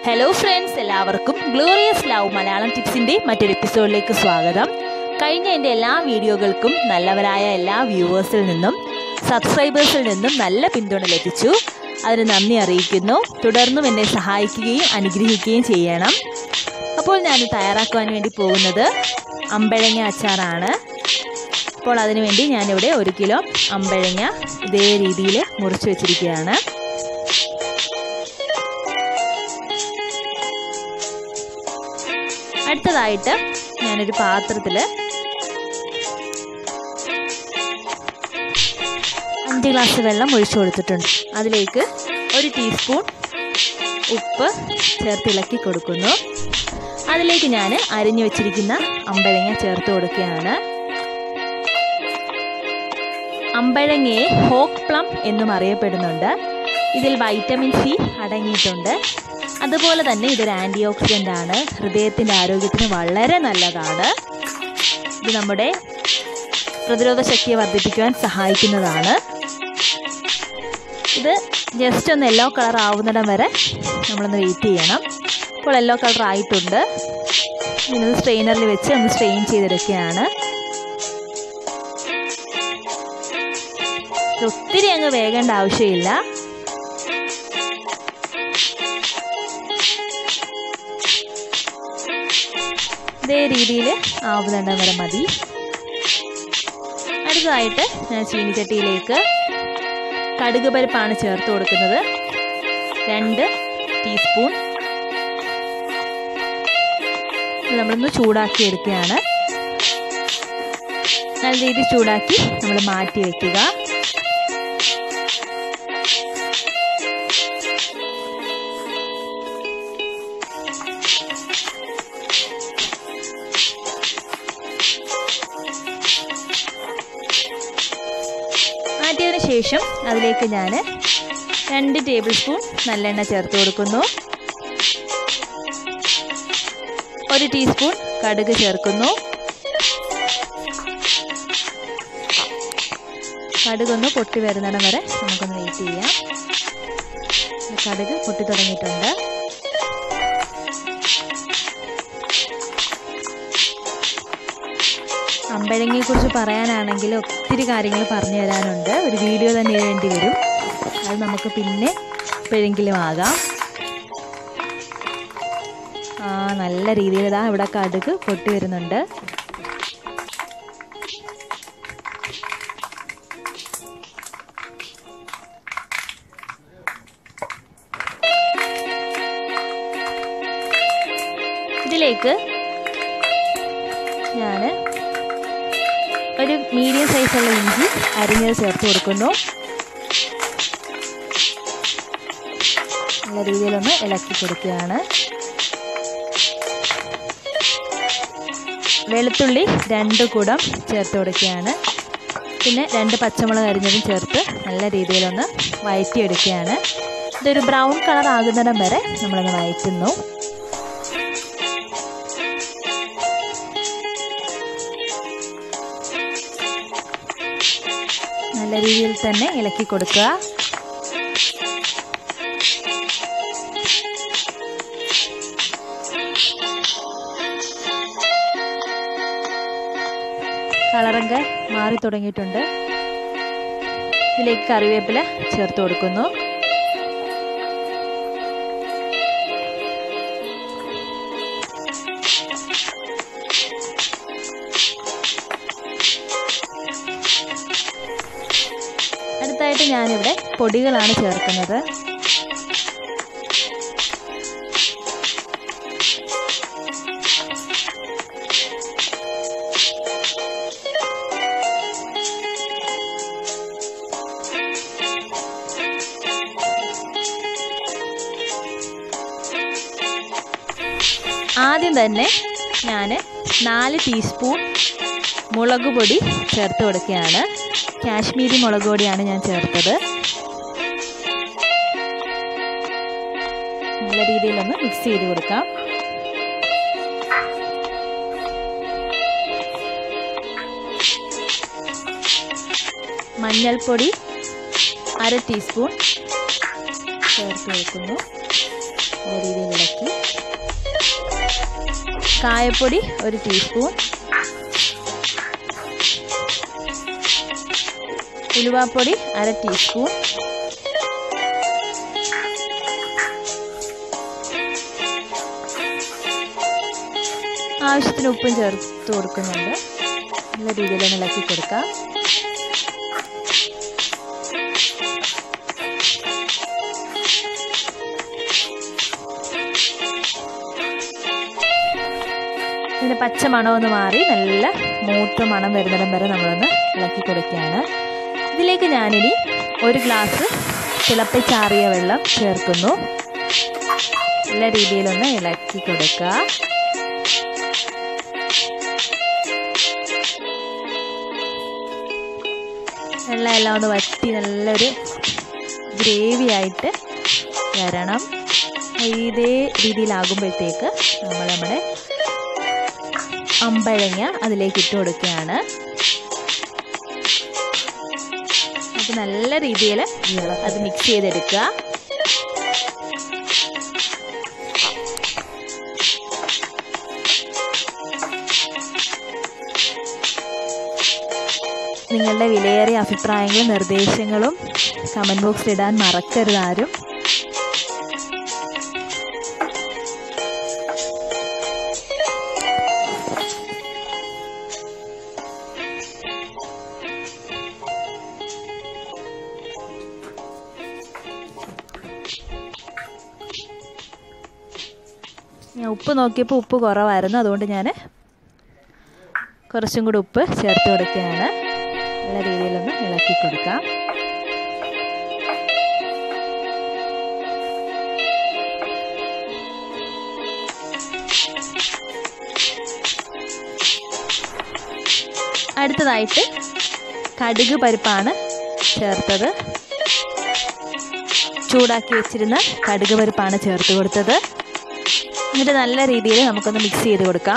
hello friends എല്ലാവർക്കും glorious love Malayalam ടിപ്സിൻ്റെ മറ്റൊരു എപ്പിസോഡിലേക്ക് സ്വാഗതം കഴിഞ്ഞ എൻ്റെ എല്ലാ വീഡിയോകൾക്കും നല്ലവരായ എല്ലാ വ്യൂവേഴ്സിൽ നിന്നും സബ്സ്ക്രൈബേഴ്സിൽ നിന്നും നല്ല പിന്തുണ ലഭിച്ചു അതിന് നന്ദി അറിയിക്കുന്നു തുടർന്നും എന്നെ സഹായിക്കുകയും അനുഗ്രഹിക്കുകയും ചെയ്യണം അപ്പോൾ ഞാൻ തയ്യാറാക്കുവാൻ വേണ്ടി പോകുന്നത് അമ്പഴങ്ങ അച്ചാറാണ് അപ്പോൾ അതിനുവേണ്ടി ഞാനിവിടെ ഒരു കിലോ അമ്പഴങ്ങ ഇതേ രീതിയിൽ മുറിച്ച് വെച്ചിരിക്കുകയാണ് അടുത്തതായിട്ട് ഞാനൊരു പാത്രത്തിൽ അഞ്ച് ഗ്ലാസ് വെള്ളം ഒഴിച്ചു കൊടുത്തിട്ടുണ്ട് അതിലേക്ക് ഒരു ടീസ്പൂൺ ഉപ്പ് ചേർത്ത് ഇളക്കി കൊടുക്കുന്നു അതിലേക്ക് ഞാൻ അരിഞ്ഞു വെച്ചിരിക്കുന്ന അമ്പഴങ്ങ ചേർത്ത് കൊടുക്കുകയാണ് അമ്പഴങ്ങയെ ഹോക്ക് പ്ലം എന്നും അറിയപ്പെടുന്നുണ്ട് ഇതിൽ വൈറ്റമിൻ സി അടങ്ങിയിട്ടുണ്ട് അതുപോലെ തന്നെ ഇതൊരു ആൻറ്റി ഓക്സിഡൻ്റ് ആണ് ഹൃദയത്തിൻ്റെ ആരോഗ്യത്തിന് വളരെ നല്ലതാണ് ഇത് നമ്മുടെ പ്രതിരോധ ശക്തിയെ വർദ്ധിപ്പിക്കുവാൻ സഹായിക്കുന്നതാണ് ഇത് ജസ്റ്റ് ഒന്ന് യെല്ലോ കളർ ആവുന്നിടം വരെ നമ്മളൊന്ന് വെയിറ്റ് ചെയ്യണം ഇപ്പോൾ യെല്ലോ കളർ ആയിട്ടുണ്ട് ഇന്നത് സ്ട്രെയിനറിൽ വെച്ച് ഒന്ന് സ്ട്രെയിൻ ചെയ്തെടുക്കുകയാണ് ഒത്തിരി അങ്ങ് വേകേണ്ട ആവശ്യമില്ല ഇതേ രീതിയിൽ ആവുന്നുണ്ടെങ്കിൽ വരെ മതി അടുത്തതായിട്ട് ഞാൻ ചീനിച്ചട്ടിയിലേക്ക് കടുക് പരിപ്പാണ് ചേർത്ത് കൊടുക്കുന്നത് രണ്ട് ടീസ്പൂൺ നമ്മളൊന്ന് ചൂടാക്കി എടുക്കുകയാണ് നല്ല രീതിയിൽ ചൂടാക്കി നമ്മൾ മാറ്റി വെക്കുക മാറ്റിയതിന് ശേഷം അതിലേക്ക് ഞാൻ രണ്ട് ടേബിൾ സ്പൂൺ നല്ലെണ്ണ ചേർത്ത് കൊടുക്കുന്നു ഒരു ടീസ്പൂൺ കടുക് ചേർക്കുന്നു കടുകൊന്ന് പൊട്ടി വരുന്നിടം വരെ നമുക്കൊന്ന് വെയിറ്റ് ചെയ്യാം കടുക് പൊട്ടി തുടങ്ങിയിട്ടുണ്ട് അമ്പഴങ്ങയെ കുറിച്ച് പറയാനാണെങ്കിൽ ഒത്തിരി കാര്യങ്ങൾ പറഞ്ഞു തരാനുണ്ട് ഒരു വീഡിയോ തന്നെ വേണ്ടി വരും അത് നമുക്ക് പിന്നെ എപ്പോഴെങ്കിലും ആകാം ആ നല്ല രീതിയിൽ ഇതാ ഇവിടെ കടുക് പൊട്ടി വരുന്നുണ്ട് ഇതിലേക്ക് ഞാൻ ഒരു മീഡിയം സൈസുള്ള ഇഞ്ചി അരിഞ്ഞത് ചേർത്ത് കൊടുക്കുന്നു നല്ല രീതിയിലൊന്ന് ഇളക്കി കൊടുക്കുകയാണ് വെളുത്തുള്ളി രണ്ട് കുടം ചേർത്ത് കൊടുക്കുകയാണ് പിന്നെ രണ്ട് പച്ചമുളക് അരിഞ്ഞതും ചേർത്ത് നല്ല രീതിയിലൊന്ന് വഴറ്റിയെടുക്കുകയാണ് ഇതൊരു ബ്രൗൺ കളർ ആകുന്നിടം വരെ നമ്മളൊന്ന് വഴറ്റുന്നു നല്ല രീതിയിൽ തന്നെ ഇളക്കി കൊടുക്കുക കളറൊക്കെ മാറി തുടങ്ങിയിട്ടുണ്ട് ഇതിലേക്ക് കറിവേപ്പില ചേർത്ത് കൊടുക്കുന്നു അടുത്തായിട്ട് ഞാനിവിടെ പൊടികളാണ് ചേർക്കുന്നത് ആദ്യം തന്നെ ഞാൻ നാല് ടീസ്പൂൺ മുളക് പൊടി ചേർത്ത് കൊടുക്കുകയാണ് കാശ്മീരി മുളക് പൊടിയാണ് ഞാൻ ചേർത്തത് നല്ല രീതിയിലൊന്ന് മിക്സ് ചെയ്ത് കൊടുക്കാം മഞ്ഞൾപ്പൊടി അര ടീസ്പൂൺ ചേർത്ത് കൊടുക്കുന്നു നല്ല രീതിയിൽ ഇളക്കി കായപ്പൊടി ഒരു ടീസ്പൂൺ ഉലുവാപ്പൊടി അര ടീസ്പൂൺ ആവശ്യത്തിന് ഉപ്പും ചേർത്ത് കൊടുക്കുന്നുണ്ട് നല്ല രീതിയിൽ ഒന്ന് ഇളക്കി കൊടുക്കാം ഇതിൻ്റെ പച്ച മണമൊന്ന് മാറി നല്ല മൂത്ത മണം വരുന്നിടം വരെ നമ്മളൊന്ന് ഇളക്കി കൊടുക്കുകയാണ് ഇതിലേക്ക് ഞാനിനി ഒരു ഗ്ലാസ് തിളപ്പിച്ചാറിയ വെള്ളം ചേർക്കുന്നു നല്ല രീതിയിലൊന്ന് ഇളക്കി കൊടുക്കുക വെള്ളം എല്ലാം ഒന്ന് വറ്റി നല്ലൊരു ഗ്രേവി ആയിട്ട് വരണം ഇതേ രീതിയിലാകുമ്പോഴത്തേക്ക് നമ്മൾ നമ്മുടെ അമ്പഴങ്ങ അതിലേക്ക് ഇട്ട് കൊടുക്കുകയാണ് അപ്പോൾ നല്ല രീതിയിൽ അത് മിക്സ് ചെയ്തെടുക്കുക നിങ്ങളുടെ വിലയേറിയ അഭിപ്രായങ്ങളും നിർദ്ദേശങ്ങളും കമൻറ്റ് ബോക്സിൽ ഇടാൻ മറക്കരുത് ആരും ഞാൻ ഉപ്പ് നോക്കിയപ്പോൾ ഉപ്പ് കുറവായിരുന്നു അതുകൊണ്ട് ഞാൻ കുറച്ചും കൂടി ഉപ്പ് ചേർത്ത് കൊടുക്കുകയാണ് നല്ല രീതിയിലൊന്ന് ഇളക്കി കൊടുക്കാം അടുത്തതായിട്ട് കടുക് പരിപ്പാണ് ചേർത്തത് ചൂടാക്കി വെച്ചിരുന്ന കടുക് പരിപ്പാണ് ചേർത്ത് കൊടുത്തത് എന്നിട്ട് നല്ല രീതിയിൽ നമുക്കൊന്ന് മിക്സ് ചെയ്ത് കൊടുക്കാം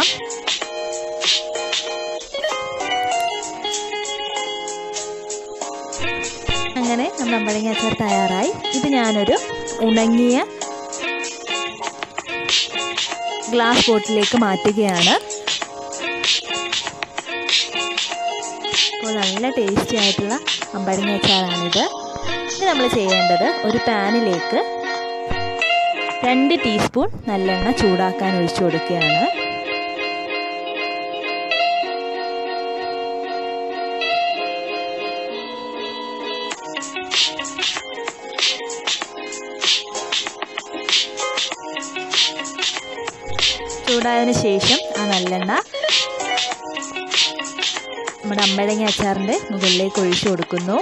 അങ്ങനെ നമ്മുടെ അമ്പഴങ്ങ അച്ചാർ തയ്യാറായി ഇത് ഞാനൊരു ഉണങ്ങിയ ഗ്ലാസ് ബോട്ടിലേക്ക് മാറ്റുകയാണ് അപ്പോൾ നല്ല ടേസ്റ്റി ആയിട്ടുള്ള അമ്പഴങ്ങ അച്ചാറാണിത് ഇത് നമ്മൾ ചെയ്യേണ്ടത് ഒരു പാനിലേക്ക് രണ്ട് ടീസ്പൂൺ നല്ലെണ്ണ ചൂടാക്കാൻ ഒഴിച്ചു കൊടുക്കുകയാണ് ചൂടായതിനു ശേഷം ആ നല്ലെണ്ണ നമ്മുടെ അമ്പഴങ്ങ അച്ചാറിൻ്റെ മുകളിലേക്ക് ഒഴിച്ചു കൊടുക്കുന്നു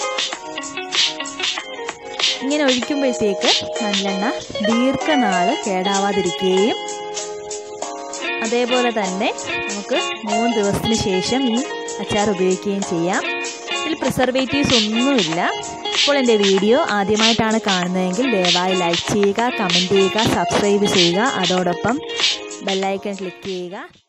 ഇങ്ങനെ ഒഴിക്കുമ്പോഴത്തേക്ക് നല്ലെണ്ണ ദീർഘനാൾ കേടാവാതിരിക്കുകയും അതേപോലെ തന്നെ നമുക്ക് മൂന്ന് ദിവസത്തിന് ശേഷം ഈ അച്ചാർ ഉപയോഗിക്കുകയും ചെയ്യാം ഇതിൽ പ്രിസർവേറ്റീവ്സ് ഒന്നുമില്ല ഇപ്പോൾ എൻ്റെ വീഡിയോ ആദ്യമായിട്ടാണ് കാണുന്നതെങ്കിൽ ദയവായി ലൈക്ക് ചെയ്യുക കമൻറ്റ് ചെയ്യുക സബ്സ്ക്രൈബ് ചെയ്യുക അതോടൊപ്പം ബെല്ലൈക്കൺ ക്ലിക്ക് ചെയ്യുക